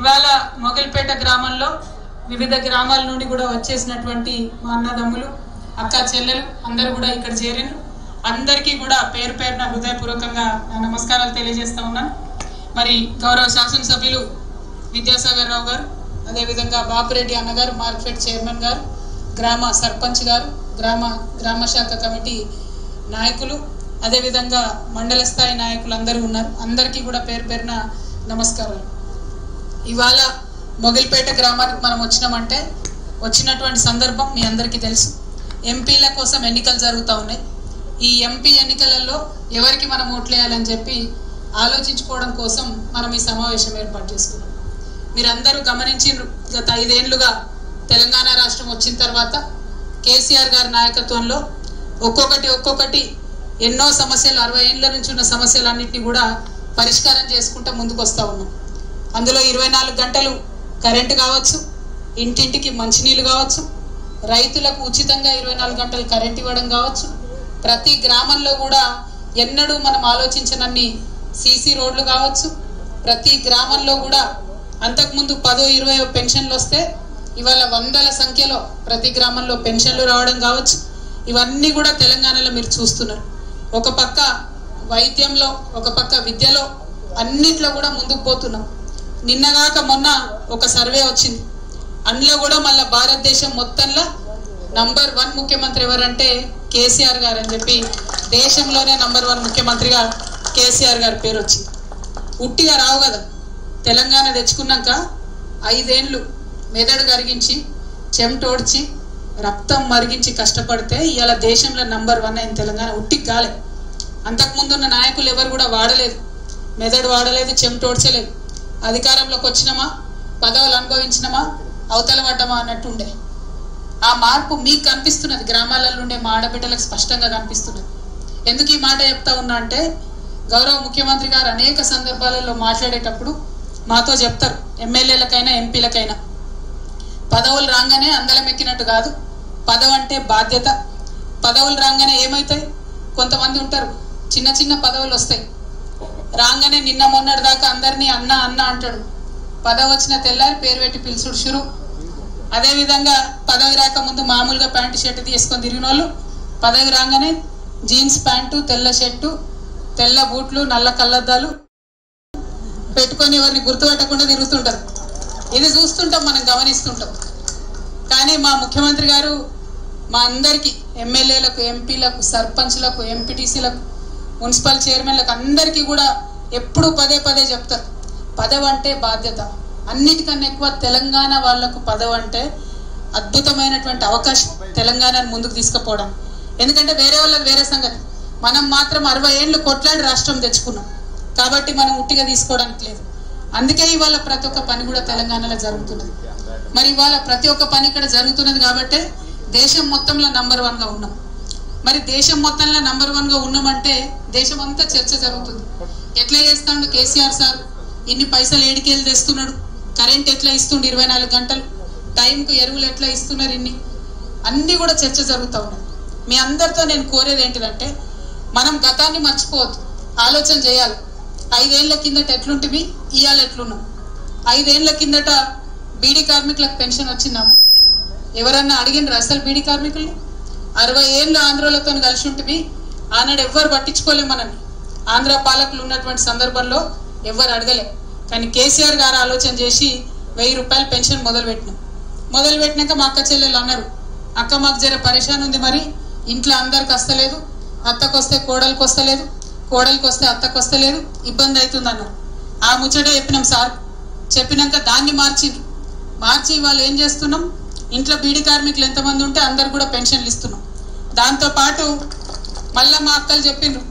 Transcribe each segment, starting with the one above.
ఇవాళ మొగల్పేట గ్రామంలో వివిధ గ్రామాల నుండి కూడా వచ్చేసినటువంటి మా అన్నదమ్ములు అక్క చెల్లెలు అందరూ కూడా ఇక్కడ చేరిన అందరికీ కూడా పేరు పేరున హృదయపూర్వకంగా నా నమస్కారాలు తెలియజేస్తా ఉన్నాను మరి గౌరవ శాసనసభ్యులు విద్యాసాగర్ రావు గారు అదేవిధంగా బాపిరెడ్డి అన్నగారు మార్కెట్ చైర్మన్ గారు గ్రామ సర్పంచ్ గారు గ్రామ గ్రామ శాఖ కమిటీ నాయకులు అదేవిధంగా మండల స్థాయి నాయకులు అందరూ ఉన్నారు అందరికీ కూడా పేరు పేరున నమస్కారాలు ఇవాళ మొగిల్పేట గ్రామానికి మనం వచ్చినామంటే వచ్చినటువంటి సందర్భం మీ అందరికీ తెలుసు ఎంపీల కోసం ఎన్నికలు జరుగుతూ ఉన్నాయి ఈ ఎంపీ ఎన్నికలలో ఎవరికి మనం ఓట్లేయాలని చెప్పి ఆలోచించుకోవడం కోసం మనం ఈ సమావేశం ఏర్పాటు చేసుకున్నాం మీరందరూ గమనించిండ్రు గత ఐదేళ్లుగా తెలంగాణ రాష్ట్రం వచ్చిన తర్వాత కేసీఆర్ గారి నాయకత్వంలో ఒక్కొక్కటి ఒక్కొక్కటి ఎన్నో సమస్యలు అరవై ఏళ్ళ నుంచి ఉన్న సమస్యలన్నింటినీ కూడా పరిష్కారం చేసుకుంటూ ముందుకు వస్తూ ఉన్నాం అందులో ఇరవై నాలుగు గంటలు కరెంటు కావచ్చు ఇంటింటికి మంచినీళ్ళు కావచ్చు రైతులకు ఉచితంగా ఇరవై నాలుగు గంటలు కరెంట్ ఇవ్వడం కావచ్చు ప్రతి గ్రామంలో కూడా ఎన్నడూ మనం ఆలోచించనన్ని సీసీ రోడ్లు కావచ్చు ప్రతి గ్రామంలో కూడా అంతకుముందు పదో ఇరవై పెన్షన్లు వస్తే ఇవాళ వందల సంఖ్యలో ప్రతి గ్రామంలో పెన్షన్లు రావడం కావచ్చు ఇవన్నీ కూడా తెలంగాణలో మీరు చూస్తున్నారు ఒక పక్క వైద్యంలో ఒక పక్క విద్యలో అన్నిట్లో కూడా ముందుకు పోతున్నాం నిన్నగాక మొన్న ఒక సర్వే వచ్చింది అందులో కూడా మళ్ళీ భారతదేశం మొత్తంలో నంబర్ వన్ ముఖ్యమంత్రి ఎవరంటే కేసీఆర్ గారు అని చెప్పి దేశంలోనే నంబర్ వన్ ముఖ్యమంత్రిగా కేసీఆర్ గారి పేరు వచ్చింది ఉట్టిగా రావు కదా తెలంగాణ తెచ్చుకున్నాక ఐదేండ్లు మెదడు కరిగించి చెమటోడ్చి రక్తం మరిగించి కష్టపడితే ఇవాళ దేశంలో నంబర్ వన్ అయిన తెలంగాణ ఉట్టికి గాలే అంతకుముందు ఉన్న నాయకులు ఎవరు కూడా వాడలేదు మెదడు వాడలేదు చెమటోడ్చలేదు అధికారంలోకి వచ్చినామా పదవులు అనుభవించినామా అవతల పడ్డమా అన్నట్టు ఉండే ఆ మార్పు మీకు కనిపిస్తున్నది గ్రామాలలో ఉండే మా ఆడబిడ్డలకు స్పష్టంగా కనిపిస్తున్నది ఎందుకు ఈ మాట చెప్తా ఉన్నా అంటే గౌరవ ముఖ్యమంత్రి గారు అనేక సందర్భాలలో మాట్లాడేటప్పుడు మాతో చెప్తారు ఎమ్మెల్యేలకైనా ఎంపీలకైనా పదవులు రాగానే అందలం ఎక్కినట్టు కాదు పదవి అంటే బాధ్యత పదవులు రాగానే ఏమవుతాయి కొంతమంది ఉంటారు చిన్న చిన్న పదవులు వస్తాయి రాగానే నిన్న మొన్నటి దాకా అందరినీ అన్న అన్న అంటాడు పదవి వచ్చిన తెల్లారి పేరు పెట్టి పిలుచుడు షురు అదేవిధంగా పదవి రాక ముందు మామూలుగా ప్యాంటు షర్ట్ తీసుకొని తిరిగిన వాళ్ళు పదవి రాగానే జీన్స్ ప్యాంటు తెల్ల షర్టు తెల్ల బూట్లు నల్ల కళ్ళద్దాలు పెట్టుకొని ఎవరిని గుర్తుపట్టకుండా తిరుగుతుంటారు ఇది చూస్తుంటాం మనం గమనిస్తుంటాం కానీ మా ముఖ్యమంత్రి గారు మా అందరికీ ఎమ్మెల్యేలకు ఎంపీలకు సర్పంచ్లకు ఎంపీటీసీలకు మున్సిపల్ చైర్మన్లకు అందరికీ కూడా ఎప్పుడు పదే పదే చెప్తారు పదవి అంటే బాధ్యత అన్నిటికన్నా ఎక్కువ తెలంగాణ వాళ్లకు పదవి అంటే అద్భుతమైనటువంటి అవకాశం తెలంగాణను ముందుకు తీసుకుపోవడం ఎందుకంటే వేరే వాళ్ళకి వేరే సంగతి మనం మాత్రం అరవై ఏళ్ళు కొట్లాడి రాష్ట్రం తెచ్చుకున్నాం కాబట్టి మనం ఉట్టిగా తీసుకోవడానికి లేదు అందుకే ఇవాళ ప్రతి ఒక్క పని కూడా తెలంగాణలో జరుగుతున్నది మరి ఇవాళ ప్రతి ఒక్క పని ఇక్కడ జరుగుతున్నది కాబట్టి దేశం మొత్తంలో నంబర్ వన్ గా ఉన్నాం మరి దేశం మొత్తంలో నంబర్ వన్ గా ఉన్నామంటే దేశం అంతా చర్చ జరుగుతుంది ఎట్లా చేస్తాడు కేసీఆర్ సార్ ఇన్ని పైసలు ఏడికెళ్ళి తెస్తున్నాడు కరెంట్ ఎట్లా ఇస్తుండు ఇరవై నాలుగు గంటలు టైంకు ఎరువులు ఎట్లా ఇస్తున్నారు ఇన్ని అన్ని కూడా చర్చ జరుగుతూ ఉన్నాయి మీ అందరితో నేను కోరేది ఏంటిదంటే మనం గతాన్ని మర్చిపోవద్దు ఆలోచన చేయాలి ఐదేళ్ల కిందట ఎట్లుంటివి ఇవాళ ఎట్లున్నాం ఐదేళ్ల కిందట బీడీ కార్మికులకు పెన్షన్ వచ్చిందాము ఎవరన్నా అడిగినరు అసలు బీడీ కార్మికులు అరవై ఏళ్ళు ఆంధ్రలతో కలిసి ఉంటివి ఆనాడు ఎవ్వరు పట్టించుకోలే మనల్ని ఆంధ్ర పాలకులు ఉన్నటువంటి సందర్భంలో ఎవ్వరు అడగలే కానీ కేసీఆర్ గారు ఆలోచన చేసి వెయ్యి రూపాయలు పెన్షన్ మొదలు పెట్టినాం మొదలు పెట్టినాక మా అక్క చెల్లెలు అన్నారు అక్క మాకు జర పరేషాన్ ఉంది మరి ఇంట్లో అందరికి వస్తలేదు అత్తకు వస్తే కోడలికి వస్తలేదు కోడలికి వస్తే అత్తకు వస్తలేదు ఇబ్బంది అవుతుంది అన్నారు ఆ ముచ్చటే చెప్పినాం సార్ చెప్పినాక దాన్ని మార్చిండ్రు మార్చి వాళ్ళు ఏం చేస్తున్నాం ఇంట్లో బీడీ కార్మికులు ఎంతమంది ఉంటే అందరు కూడా పెన్షన్లు ఇస్తున్నాం దాంతో పాటు మళ్ళా మా అక్కలు చెప్పిండ్రు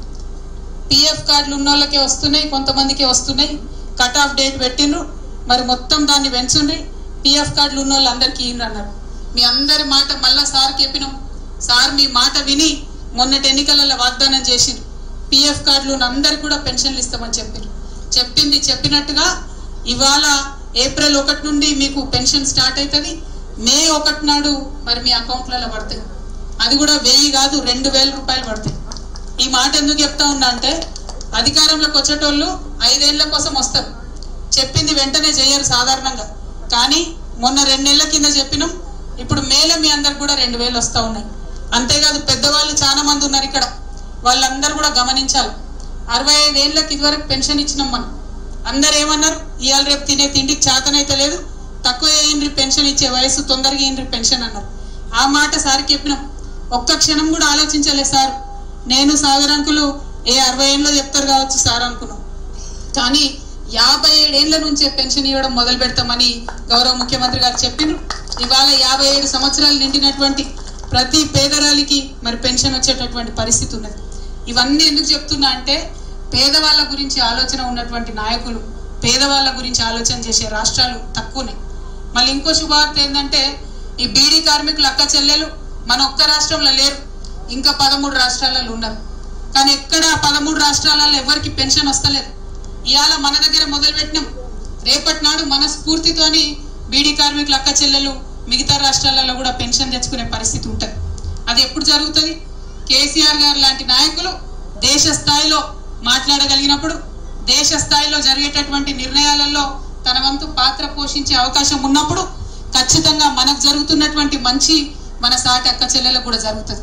పిఎఫ్ కార్డులు ఉన్న వాళ్ళకే వస్తున్నాయి కొంతమందికి వస్తున్నాయి కట్ ఆఫ్ డేట్ పెట్టిండ్రు మరి మొత్తం దాన్ని పెంచుండ్రి పిఎఫ్ కార్డులు ఉన్న వాళ్ళు అందరికీ ఇయ్యండి అన్నారు మీ అందరి మాట మళ్ళా సార్కి చెప్పినాం సార్ మీ మాట విని మొన్నటి ఎన్నికలలో వాగ్దానం చేసిండ్రు పిఎఫ్ కార్డులు ఉన్న అందరికి కూడా పెన్షన్లు ఇస్తామని చెప్పిండ్రు చెప్పింది చెప్పినట్టుగా ఇవాళ ఏప్రిల్ ఒకటి నుండి మీకు పెన్షన్ స్టార్ట్ అవుతుంది మే ఒకటి నాడు మరి మీ అకౌంట్లలో పడతాయి అది కూడా వెయ్యి కాదు రెండు వేల రూపాయలు పడతాయి ఈ మాట ఎందుకు చెప్తా ఉన్నా అంటే అధికారంలోకి వచ్చేటోళ్ళు ఐదేళ్ల కోసం వస్తారు చెప్పింది వెంటనే చేయరు సాధారణంగా కానీ మొన్న రెండు నెలల కింద చెప్పినాం ఇప్పుడు మేల మీ అందరికి కూడా రెండు వేలు వస్తూ ఉన్నాయి అంతేకాదు పెద్దవాళ్ళు చాలా మంది ఉన్నారు ఇక్కడ వాళ్ళందరూ కూడా గమనించాలి అరవై ఐదు ఏళ్ళకి ఇదివరకు పెన్షన్ ఇచ్చినాం మనం అందరు ఏమన్నారు ఇవాళ రేపు తినే తిండికి చేతనైతే లేదు తక్కువ ఏంటి పెన్షన్ ఇచ్చే వయసు తొందరగా ఏంటి పెన్షన్ అన్నారు ఆ మాట సార్కి చెప్పినాం ఒక్క క్షణం కూడా ఆలోచించలేదు సార్ నేను సాగర్ అంకులు ఏ అరవై ఏళ్ళలో చెప్తారు కావచ్చు సార్ అనుకున్నాం కానీ యాభై ఏడేళ్ల నుంచే పెన్షన్ ఇవ్వడం మొదలు పెడతామని గౌరవ ముఖ్యమంత్రి గారు చెప్పిండ్రు ఇవాళ యాభై ఏడు సంవత్సరాలు నిండినటువంటి ప్రతి పేదరాలికి మరి పెన్షన్ వచ్చేటటువంటి పరిస్థితి ఉన్నది ఇవన్నీ ఎందుకు చెప్తున్నా అంటే పేదవాళ్ళ గురించి ఆలోచన ఉన్నటువంటి నాయకులు పేదవాళ్ళ గురించి ఆలోచన చేసే రాష్ట్రాలు తక్కువనే మళ్ళీ ఇంకో శుభవార్త ఏంటంటే ఈ బీడీ కార్మికులు అక్క చెల్లెలు మన ఒక్క రాష్ట్రంలో లేరు ఇంకా పదమూడు రాష్ట్రాలలో ఉన్నారు కానీ ఎక్కడ ఆ పదమూడు రాష్ట్రాలలో ఎవరికి పెన్షన్ వస్తలేదు ఇవాళ మన దగ్గర మొదలు పెట్టినాం రేపటి నాడు మన స్ఫూర్తితోని బీడీ కార్మికులు అక్క చెల్లెలు మిగతా రాష్ట్రాలలో కూడా పెన్షన్ తెచ్చుకునే పరిస్థితి ఉంటుంది అది ఎప్పుడు జరుగుతుంది కేసీఆర్ గారు లాంటి నాయకులు దేశ స్థాయిలో మాట్లాడగలిగినప్పుడు దేశ స్థాయిలో జరిగేటటువంటి నిర్ణయాలలో తన వంతు పాత్ర పోషించే అవకాశం ఉన్నప్పుడు ఖచ్చితంగా మనకు జరుగుతున్నటువంటి మంచి మన సాటి అక్క చెల్లెలకు కూడా జరుగుతుంది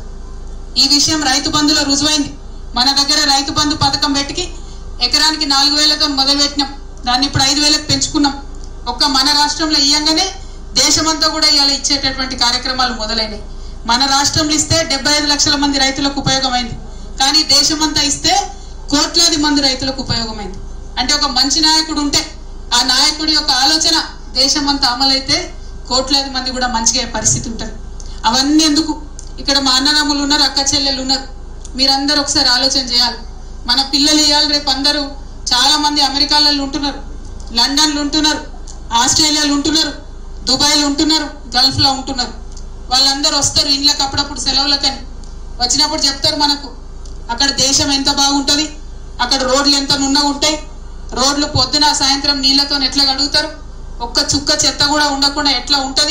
ఈ విషయం రైతు బంధులో రుజువైంది మన దగ్గర రైతు బంధు పథకం పెట్టుకి ఎకరానికి నాలుగు వేలతో మొదలు పెట్టినాం దాన్ని ఇప్పుడు ఐదు వేలకు పెంచుకున్నాం ఒక్క మన రాష్ట్రంలో ఇయ్యంగానే దేశమంతా కూడా ఇవాళ ఇచ్చేటటువంటి కార్యక్రమాలు మొదలైనవి మన రాష్ట్రంలో ఇస్తే డెబ్బై ఐదు లక్షల మంది రైతులకు ఉపయోగమైంది కానీ దేశమంతా ఇస్తే కోట్లాది మంది రైతులకు ఉపయోగమైంది అంటే ఒక మంచి నాయకుడు ఉంటే ఆ నాయకుడి యొక్క ఆలోచన దేశమంతా అమలైతే కోట్లాది మంది కూడా మంచిగా అయ్యే పరిస్థితి ఉంటుంది అవన్నీ ఎందుకు ఇక్కడ మా అన్నదమ్ములు ఉన్నారు అక్క చెల్లెలు ఉన్నారు మీరందరూ ఒకసారి ఆలోచన చేయాలి మన పిల్లలు ఇవ్వాలి రేపు అందరూ చాలా మంది అమెరికాలలో ఉంటున్నారు లండన్లో ఉంటున్నారు ఆస్ట్రేలియాలో ఉంటున్నారు దుబాయ్లో ఉంటున్నారు గల్ఫ్లో ఉంటున్నారు వాళ్ళందరూ వస్తారు ఇండ్లకు అప్పుడప్పుడు సెలవులకని వచ్చినప్పుడు చెప్తారు మనకు అక్కడ దేశం ఎంత బాగుంటుంది అక్కడ రోడ్లు ఎంత నున్నగా ఉంటాయి రోడ్లు పొద్దున సాయంత్రం నీళ్లతో ఎట్లా కడుగుతారు ఒక్క చుక్క చెత్త కూడా ఉండకుండా ఎట్లా ఉంటుంది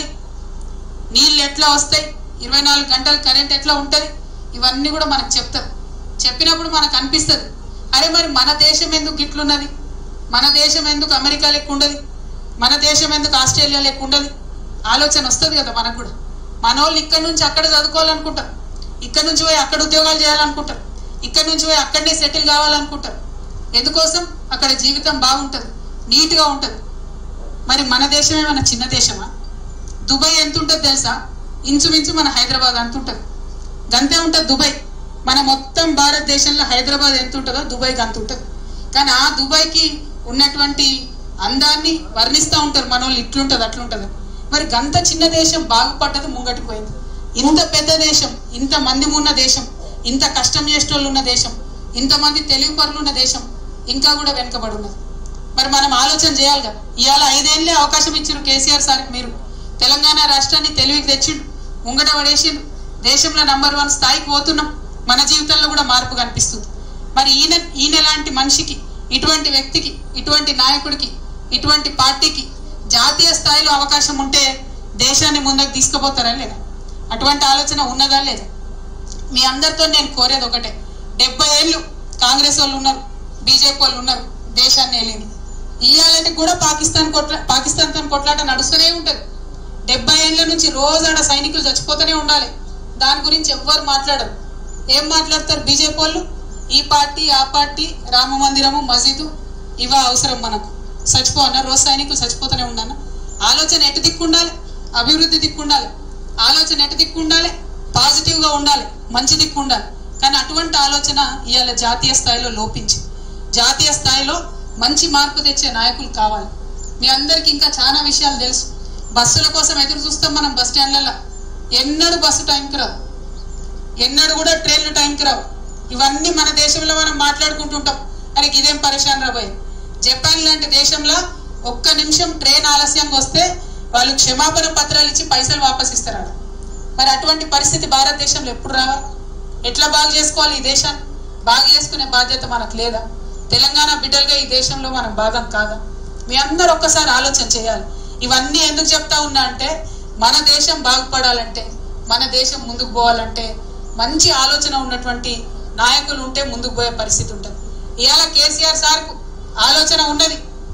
నీళ్ళు ఎట్లా వస్తాయి ఇరవై నాలుగు గంటలు కరెంట్ ఎట్లా ఉంటుంది ఇవన్నీ కూడా మనకు చెప్తారు చెప్పినప్పుడు మనకు అనిపిస్తుంది అరే మరి మన దేశం ఎందుకు ఇట్లున్నది మన దేశం ఎందుకు అమెరికా లెక్క ఉండదు మన దేశం ఎందుకు ఆస్ట్రేలియా లెక్క ఉండదు ఆలోచన వస్తుంది కదా మనకు కూడా మన వాళ్ళు ఇక్కడ నుంచి అక్కడ చదువుకోవాలనుకుంటారు ఇక్కడ నుంచి పోయి అక్కడ ఉద్యోగాలు చేయాలనుకుంటారు ఇక్కడ నుంచి పోయి అక్కడనే సెటిల్ కావాలనుకుంటారు ఎందుకోసం అక్కడ జీవితం బాగుంటుంది నీట్గా ఉంటుంది మరి మన దేశం ఏమైనా చిన్న దేశమా దుబాయ్ ఎంత ఉంటుంది తెలుసా ఇంచుమించు మన హైదరాబాద్ అంత ఉంటుంది గంతే ఉంటుంది దుబాయ్ మన మొత్తం భారతదేశంలో హైదరాబాద్ ఎంత ఉంటుందో దుబాయ్కి అంత ఉంటుంది కానీ ఆ దుబాయ్కి ఉన్నటువంటి అందాన్ని వర్ణిస్తూ ఉంటారు మన వాళ్ళు ఇట్లుంటుంది అట్లుంటుంది మరి గంత చిన్న దేశం బాగుపడ్డది ముంగటికి పోయింది ఇంత పెద్ద దేశం ఇంత మంది ఉన్న దేశం ఇంత కష్టం చేసేటోళ్ళు ఉన్న దేశం ఇంతమంది తెలివి పరులు ఉన్న దేశం ఇంకా కూడా వెనుకబడి ఉన్నది మరి మనం ఆలోచన చేయాలి కదా ఇవాళ ఐదేళ్లే అవకాశం ఇచ్చారు కేసీఆర్ సార్కి మీరు తెలంగాణ రాష్ట్రాన్ని తెలివికి తెచ్చిండు ముంగట పడేసిండు దేశంలో నంబర్ వన్ స్థాయికి పోతున్నాం మన జీవితంలో కూడా మార్పు కనిపిస్తుంది మరి ఈయన ఈయన లాంటి మనిషికి ఇటువంటి వ్యక్తికి ఇటువంటి నాయకుడికి ఇటువంటి పార్టీకి జాతీయ స్థాయిలో అవకాశం ఉంటే దేశాన్ని ముందుకు తీసుకుపోతారా లేదా అటువంటి ఆలోచన ఉన్నదా లేదా మీ అందరితో నేను కోరేది ఒకటే డెబ్బై ఏళ్ళు కాంగ్రెస్ వాళ్ళు ఉన్నారు బీజేపీ వాళ్ళు ఉన్నారు దేశాన్ని వెళ్ళింది ఇవాళకి కూడా పాకిస్తాన్ కొట్లా పాకిస్తాన్తో కొట్లాట నడుస్తూనే ఉంటుంది డెబ్బై ఏళ్ళ నుంచి రోజు ఆడ సైనికులు చచ్చిపోతూనే ఉండాలి దాని గురించి ఎవ్వరు మాట్లాడరు ఏం మాట్లాడతారు బీజేపీ వాళ్ళు ఈ పార్టీ ఆ పార్టీ రామ మందిరము మసీదు ఇవా అవసరం మనకు చచ్చిపో అన్న రోజు సైనికులు చచ్చిపోతూనే ఉండన్న ఆలోచన ఎటు దిక్కు ఉండాలి అభివృద్ధి దిక్కు ఉండాలి ఆలోచన ఎటు దిక్కు ఉండాలి పాజిటివ్ గా ఉండాలి మంచి దిక్కు ఉండాలి కానీ అటువంటి ఆలోచన ఇవాళ జాతీయ స్థాయిలో లోపించి జాతీయ స్థాయిలో మంచి మార్పు తెచ్చే నాయకులు కావాలి మీ అందరికి ఇంకా చాలా విషయాలు తెలుసు బస్సుల కోసం ఎదురు చూస్తాం మనం బస్ స్టాండ్లలో ఎన్నడూ బస్సు టైంకి రాదు ఎన్నడూ కూడా ట్రైన్లు టైంకి రావు ఇవన్నీ మన దేశంలో మనం మాట్లాడుకుంటుంటాం అరే ఇదేం పరిశాన్ రాబోయే జపాన్ లాంటి దేశంలో ఒక్క నిమిషం ట్రైన్ ఆలస్యంగా వస్తే వాళ్ళు క్షమాపణ పత్రాలు ఇచ్చి పైసలు వాపస్ ఇస్తారు ఆడ. మరి అటువంటి పరిస్థితి భారతదేశంలో ఎప్పుడు రావాలి ఎట్లా బాగు చేసుకోవాలి ఈ దేశాన్ని బాగు చేసుకునే బాధ్యత మనకు లేదా తెలంగాణ బిడ్డలుగా ఈ దేశంలో మనం భాగం కాదా మీ అందరు ఒక్కసారి ఆలోచన చేయాలి ఇవన్నీ ఎందుకు చెప్తా ఉన్నా అంటే మన దేశం బాగుపడాలంటే మన దేశం ముందుకు పోవాలంటే మంచి ఆలోచన ఉన్నటువంటి నాయకులు ఉంటే ముందుకు పోయే పరిస్థితి ఉంటుంది ఇవాళ కేసీఆర్ సార్కు ఆలోచన ఉన్నది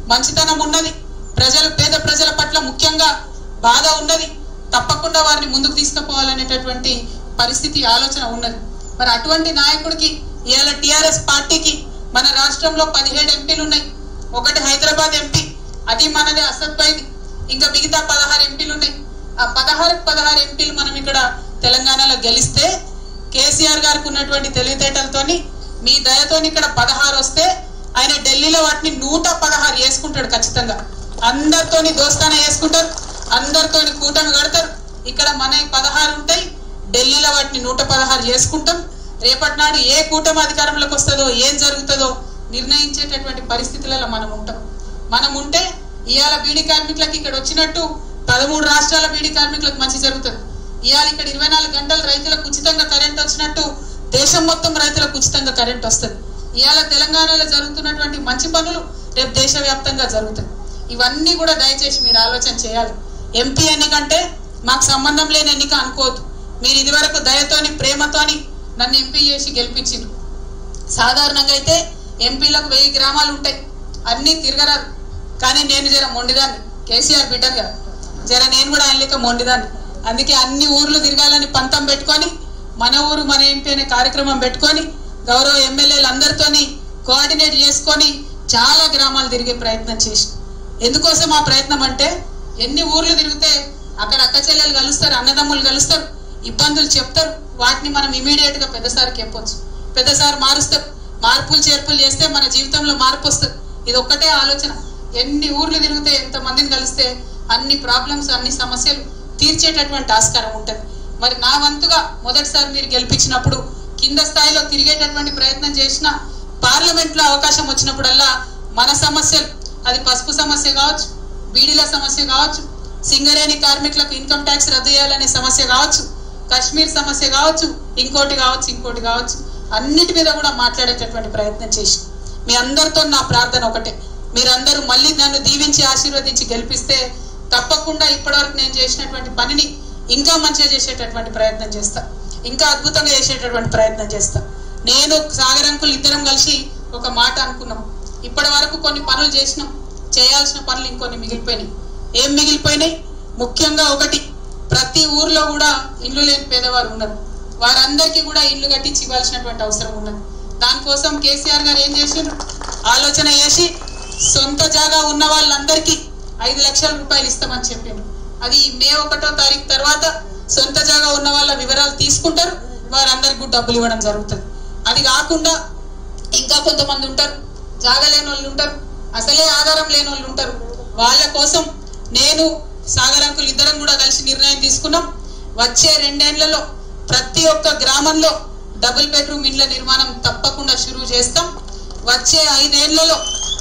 మంచితనం ఉన్నది ప్రజలు పేద ప్రజల పట్ల ముఖ్యంగా బాధ ఉన్నది తప్పకుండా వారిని ముందుకు తీసుకుపోవాలనేటటువంటి పరిస్థితి ఆలోచన ఉన్నది మరి అటువంటి నాయకుడికి ఇవాళ టిఆర్ఎస్ పార్టీకి మన రాష్ట్రంలో పదిహేడు ఎంపీలు ఉన్నాయి ఒకటి హైదరాబాద్ ఎంపీ అది మనది అసద్ భాయ్ది ఇంకా మిగతా పదహారు ఎంపీలు ఉన్నాయి ఆ పదహారు పదహారు ఎంపీలు మనం ఇక్కడ తెలంగాణలో గెలిస్తే కేసీఆర్ గారికి ఉన్నటువంటి తెలివితేటలతోని మీ దయతోని ఇక్కడ పదహారు వస్తే ఆయన ఢిల్లీలో వాటిని నూట పదహారు వేసుకుంటాడు ఖచ్చితంగా అందరితోని దోస్తాన వేసుకుంటారు అందరితోని కూటమి కడతారు ఇక్కడ మన పదహారు ఉంటాయి ఢిల్లీలో వాటిని నూట పదహారు చేసుకుంటాం రేపటి నాడు ఏ కూటమి అధికారంలోకి వస్తుందో ఏం జరుగుతుందో నిర్ణయించేటటువంటి పరిస్థితులలో మనం ఉంటాం మనం ఉంటే ఇవాళ బీడీ కార్మికులకు ఇక్కడ వచ్చినట్టు పదమూడు రాష్ట్రాల బీడీ కార్మికులకు మంచి జరుగుతుంది ఇవాళ ఇక్కడ ఇరవై నాలుగు గంటలు రైతులకు ఉచితంగా కరెంట్ వచ్చినట్టు దేశం మొత్తం రైతులకు ఉచితంగా కరెంట్ వస్తుంది ఇవాళ తెలంగాణలో జరుగుతున్నటువంటి మంచి పనులు రేపు దేశవ్యాప్తంగా జరుగుతాయి ఇవన్నీ కూడా దయచేసి మీరు ఆలోచన చేయాలి ఎంపీ ఎన్నికంటే మాకు సంబంధం లేని ఎన్నిక అనుకోవద్దు మీరు ఇదివరకు దయతోని ప్రేమతోని నన్ను ఎంపీ చేసి గెలిపించిండ్రు సాధారణంగా అయితే ఎంపీలకు వెయ్యి గ్రామాలు ఉంటాయి అన్నీ తిరగరాదు కానీ నేను జర మొండిదాన్ని కేసీఆర్ బిడ్డను కదా జర నేను కూడా ఆయన లెక్క మొండిదాన్ని అందుకే అన్ని ఊర్లు తిరగాలని పంతం పెట్టుకొని మన ఊరు మన ఎంపీ అనే కార్యక్రమం పెట్టుకొని గౌరవ ఎమ్మెల్యేలు అందరితోని కోఆర్డినేట్ చేసుకొని చాలా గ్రామాలు తిరిగే ప్రయత్నం చేసి ఎందుకోసం ఆ ప్రయత్నం అంటే ఎన్ని ఊర్లు తిరిగితే అక్కడ అక్క చెల్లెలు కలుస్తారు అన్నదమ్ములు కలుస్తారు ఇబ్బందులు చెప్తారు వాటిని మనం ఇమీడియట్ గా పెద్దసారికి చెప్పొచ్చు పెద్దసారి మారుస్తారు మార్పులు చేర్పులు చేస్తే మన జీవితంలో మార్పు వస్తుంది ఇది ఒక్కటే ఆలోచన ఎన్ని ఊర్లు తిరిగితే ఎంత మందిని కలిస్తే అన్ని ప్రాబ్లమ్స్ అన్ని సమస్యలు తీర్చేటటువంటి ఆస్కారం ఉంటుంది మరి నా వంతుగా మొదటిసారి మీరు గెలిపించినప్పుడు కింద స్థాయిలో తిరిగేటటువంటి ప్రయత్నం చేసిన పార్లమెంట్ లో అవకాశం వచ్చినప్పుడల్లా మన సమస్యలు అది పసుపు సమస్య కావచ్చు బీడీల సమస్య కావచ్చు సింగరేణి కార్మికులకు ఇన్కమ్ ట్యాక్స్ రద్దు చేయాలనే సమస్య కావచ్చు కశ్మీర్ సమస్య కావచ్చు ఇంకోటి కావచ్చు ఇంకోటి కావచ్చు అన్నిటి మీద కూడా మాట్లాడేటటువంటి ప్రయత్నం చేసి మీ అందరితో నా ప్రార్థన ఒకటే మీరందరూ మళ్ళీ నన్ను దీవించి ఆశీర్వదించి గెలిపిస్తే తప్పకుండా ఇప్పటివరకు నేను చేసినటువంటి పనిని ఇంకా మంచిగా చేసేటటువంటి ప్రయత్నం చేస్తా ఇంకా అద్భుతంగా చేసేటటువంటి ప్రయత్నం చేస్తా నేను సాగరంకులు ఇద్దరం కలిసి ఒక మాట అనుకున్నాం ఇప్పటి వరకు కొన్ని పనులు చేసినాం చేయాల్సిన పనులు ఇంకొన్ని మిగిలిపోయినాయి ఏం మిగిలిపోయినాయి ముఖ్యంగా ఒకటి ప్రతి ఊర్లో కూడా ఇల్లు లేని పేదవారు ఉన్నారు వారందరికీ కూడా ఇల్లు కట్టించి ఇవ్వాల్సినటువంటి అవసరం ఉన్నది దానికోసం కేసీఆర్ గారు ఏం చేసిండ్రు ఆలోచన చేసి సొంత జాగా ఉన్న వాళ్ళందరికీ ఐదు లక్షల రూపాయలు ఇస్తామని చెప్పిండ్రు అది మే ఒకటో తారీఖు తర్వాత సొంత జాగా ఉన్న వాళ్ళ వివరాలు తీసుకుంటారు వారందరికీ కూడా డబ్బులు ఇవ్వడం జరుగుతుంది అది కాకుండా ఇంకా కొంతమంది ఉంటారు జాగా లేని వాళ్ళు ఉంటారు అసలే ఆధారం లేని వాళ్ళు ఉంటారు వాళ్ళ కోసం నేను సాగర్ అంకుల్ ఇద్దరం కూడా కలిసి నిర్ణయం తీసుకున్నాం వచ్చే రెండేళ్లలో ప్రతి ఒక్క గ్రామంలో డబుల్ బెడ్రూమ్ ఇండ్ల నిర్మాణం తప్పకుండా షురూ చేస్తాం వచ్చే ఐదేళ్లలో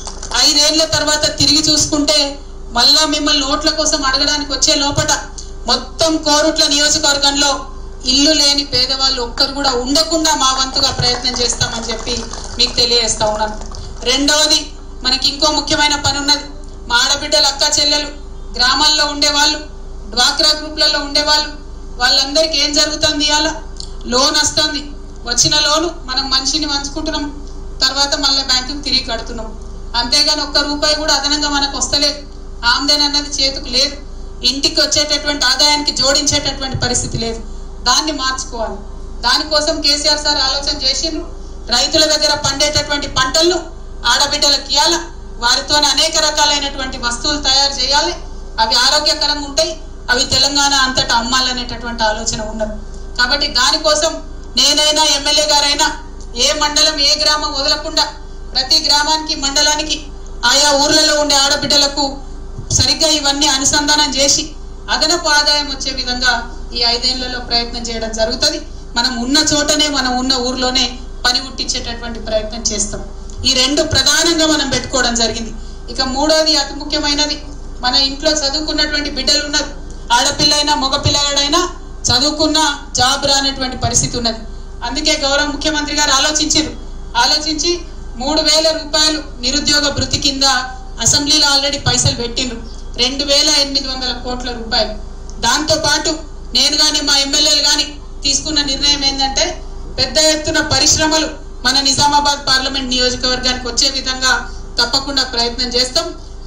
ఐదేళ్ల తర్వాత తిరిగి చూసుకుంటే మళ్ళా మిమ్మల్ని ఓట్ల కోసం అడగడానికి వచ్చే లోపట మొత్తం కోరుట్ల నియోజకవర్గంలో ఇల్లు లేని పేదవాళ్ళు ఒక్కరు కూడా ఉండకుండా మా వంతుగా ప్రయత్నం చేస్తామని చెప్పి మీకు తెలియజేస్తా ఉన్నాను రెండవది మనకి ఇంకో ముఖ్యమైన పని ఉన్నది మా ఆడబిడ్డలు అక్క చెల్లెలు గ్రామాల్లో ఉండేవాళ్ళు డ్వాక్రా గ్రూప్లలో ఉండేవాళ్ళు వాళ్ళందరికీ ఏం జరుగుతుంది ఇవాళ లోన్ వస్తుంది వచ్చిన లోను మనం మనిషిని వంచుకుంటున్నాం తర్వాత మళ్ళీ బ్యాంకుకి తిరిగి కడుతున్నాం అంతేగాని ఒక్క రూపాయి కూడా అదనంగా మనకు వస్తలేదు ఆమ్దాన్ అన్నది చేతికి లేదు ఇంటికి వచ్చేటటువంటి ఆదాయానికి జోడించేటటువంటి పరిస్థితి లేదు దాన్ని మార్చుకోవాలి దానికోసం కేసీఆర్ సార్ ఆలోచన చేసిండ్రు రైతుల దగ్గర పండేటటువంటి పంటలను ఆడబిడ్డలకు ఇవ్వాల వారితో అనేక రకాలైనటువంటి వస్తువులు తయారు చేయాలి అవి ఆరోగ్యకరంగా ఉంటాయి అవి తెలంగాణ అంతటా అమ్మాలనేటటువంటి ఆలోచన ఉన్నది కాబట్టి దానికోసం నేనైనా ఎమ్మెల్యే గారైనా ఏ మండలం ఏ గ్రామం వదలకుండా ప్రతి గ్రామానికి మండలానికి ఆయా ఊర్లలో ఉండే ఆడబిడ్డలకు సరిగ్గా ఇవన్నీ అనుసంధానం చేసి అదనపు ఆదాయం వచ్చే విధంగా ఈ ఐదేళ్లలో ప్రయత్నం చేయడం జరుగుతుంది మనం ఉన్న చోటనే మనం ఉన్న ఊర్లోనే పని ముట్టించేటటువంటి ప్రయత్నం చేస్తాం ఈ రెండు ప్రధానంగా మనం పెట్టుకోవడం జరిగింది ఇక మూడోది అతి ముఖ్యమైనది మన ఇంట్లో చదువుకున్నటువంటి బిడ్డలు ఉన్నారు ఆడపిల్లైనా మగపిల్లడైనా చదువుకున్న జాబ్ రానటువంటి పరిస్థితి ఉన్నది అందుకే గౌరవ ముఖ్యమంత్రి గారు ఆలోచించారు ఆలోచించి మూడు వేల రూపాయలు నిరుద్యోగ భృతి కింద అసెంబ్లీలో ఆల్రెడీ పైసలు పెట్టిండ్రు రెండు వేల ఎనిమిది వందల కోట్ల రూపాయలు దాంతో పాటు నేను కానీ మా ఎమ్మెల్యేలు కానీ తీసుకున్న నిర్ణయం ఏంటంటే పెద్ద ఎత్తున పరిశ్రమలు మన నిజామాబాద్ పార్లమెంట్ నియోజకవర్గానికి వచ్చే విధంగా తప్పకుండా ప్రయత్నం చేస్తాం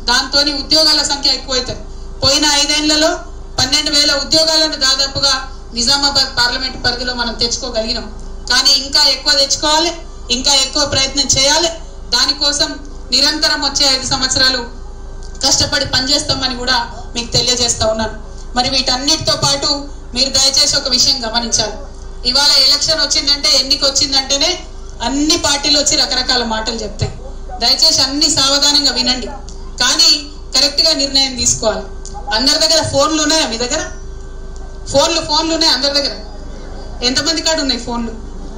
దాంతో ఉద్యోగాల సంఖ్య ఎక్కువైతుంది పోయిన ఐదేళ్లలో పన్నెండు వేల ఉద్యోగాలను దాదాపుగా నిజామాబాద్ పార్లమెంట్ పరిధిలో మనం తెచ్చుకోగలిగినాం కానీ ఇంకా ఎక్కువ తెచ్చుకోవాలి ఇంకా ఎక్కువ ప్రయత్నం చేయాలి దానికోసం నిరంతరం వచ్చే ఐదు సంవత్సరాలు కష్టపడి పనిచేస్తామని కూడా మీకు తెలియజేస్తా ఉన్నాను మరి వీటన్నిటితో పాటు మీరు దయచేసి ఒక విషయం గమనించాలి ఇవాళ ఎలక్షన్ వచ్చిందంటే ఎన్నిక వచ్చిందంటేనే అన్ని పార్టీలు వచ్చి రకరకాల మాటలు చెప్తాయి దయచేసి అన్ని సావధానంగా వినండి కానీ కరెక్ట్ గా నిర్ణయం తీసుకోవాలి అందరి దగ్గర ఫోన్లు ఉన్నాయా మీ దగ్గర ఫోన్లు ఫోన్లు ఉన్నాయి అందరి దగ్గర ఎంతమంది కాడ ఉన్నాయి ఫోన్లు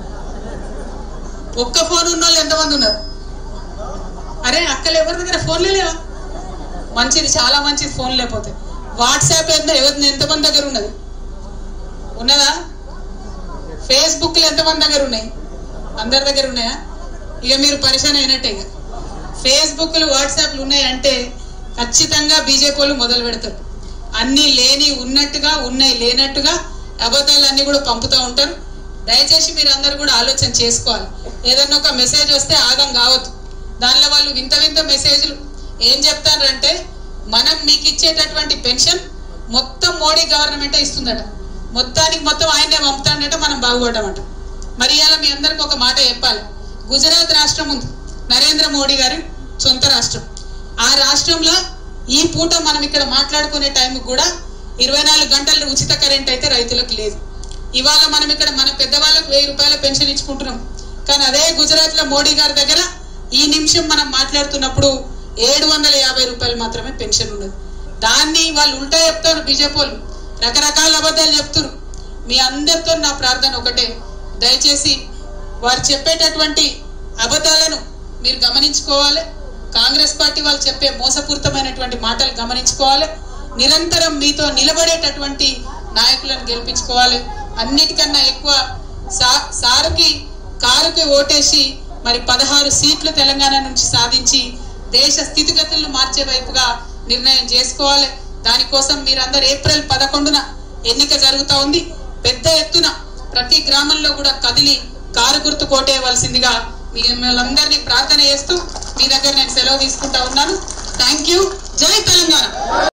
ఒక్క ఫోన్ ఉన్న వాళ్ళు ఎంతమంది ఉన్నారు అరే అక్కలు ఎవరి దగ్గర ఫోన్లే లేవా మంచిది చాలా మంచిది ఫోన్ లేకపోతే వాట్సాప్ ఎంత ఎవరి ఎంతమంది దగ్గర ఉన్నది ఉన్నదా ఫేస్బుక్ లో ఎంతమంది దగ్గర ఉన్నాయి అందరి దగ్గర ఉన్నాయా ఇక మీరు పరిశాన్ అయినట్టే ఇక ఫేస్బుక్లు వాట్సాప్లు ఉన్నాయంటే ఖచ్చితంగా బీజేపీ వాళ్ళు మొదలు పెడతారు అన్ని లేని ఉన్నట్టుగా ఉన్నాయి లేనట్టుగా అబద్ధాలు అన్ని కూడా పంపుతూ ఉంటారు దయచేసి మీరు అందరు కూడా ఆలోచన చేసుకోవాలి ఏదన్నా ఒక మెసేజ్ వస్తే ఆగం కావద్దు దానిలో వాళ్ళు వింత వింత మెసేజ్లు ఏం చెప్తారంటే మనం మీకు ఇచ్చేటటువంటి పెన్షన్ మొత్తం మోడీ గవర్నమెంటే ఇస్తుందట మొత్తానికి మొత్తం ఆయనే పంపుతాడట మనం బాగుపడ్డామట మరి ఇలా మీ అందరికి ఒక మాట చెప్పాలి గుజరాత్ రాష్ట్రం ఉంది నరేంద్ర మోడీ గారి సొంత రాష్ట్రం ఆ రాష్ట్రంలో ఈ పూట మనం ఇక్కడ మాట్లాడుకునే టైంకి కూడా ఇరవై నాలుగు గంటలు ఉచిత కరెంట్ అయితే రైతులకు లేదు ఇవాళ మనం ఇక్కడ మన పెద్దవాళ్ళకు వెయ్యి రూపాయల పెన్షన్ ఇచ్చుకుంటున్నాం కానీ అదే గుజరాత్ లో మోడీ గారి దగ్గర ఈ నిమిషం మనం మాట్లాడుతున్నప్పుడు ఏడు వందల యాభై రూపాయలు మాత్రమే పెన్షన్ ఉన్నది దాన్ని వాళ్ళు ఉల్టా చెప్తారు బీజేపీ వాళ్ళు రకరకాల అబద్ధాలు చెప్తారు మీ అందరితో నా ప్రార్థన ఒకటే దయచేసి వారు చెప్పేటటువంటి అబద్ధాలను మీరు గమనించుకోవాలి కాంగ్రెస్ పార్టీ వాళ్ళు చెప్పే మోసపూరితమైనటువంటి మాటలు గమనించుకోవాలి నిరంతరం మీతో నిలబడేటటువంటి నాయకులను గెలిపించుకోవాలి అన్నిటికన్నా ఎక్కువ సా సారుకి కారుకి ఓటేసి మరి పదహారు సీట్లు తెలంగాణ నుంచి సాధించి దేశ స్థితిగతులను మార్చే వైపుగా నిర్ణయం చేసుకోవాలి దానికోసం మీరందరూ ఏప్రిల్ పదకొండున ఎన్నిక జరుగుతా ఉంది పెద్ద ఎత్తున ప్రతి గ్రామంలో కూడా కదిలి కారు గుర్తు కోటేయవలసిందిగా మిమ్మల్ని ప్రార్థన చేస్తూ మీ దగ్గర నేను సెలవు తీసుకుంటా ఉన్నాను థ్యాంక్ యూ జై తెలంగాణ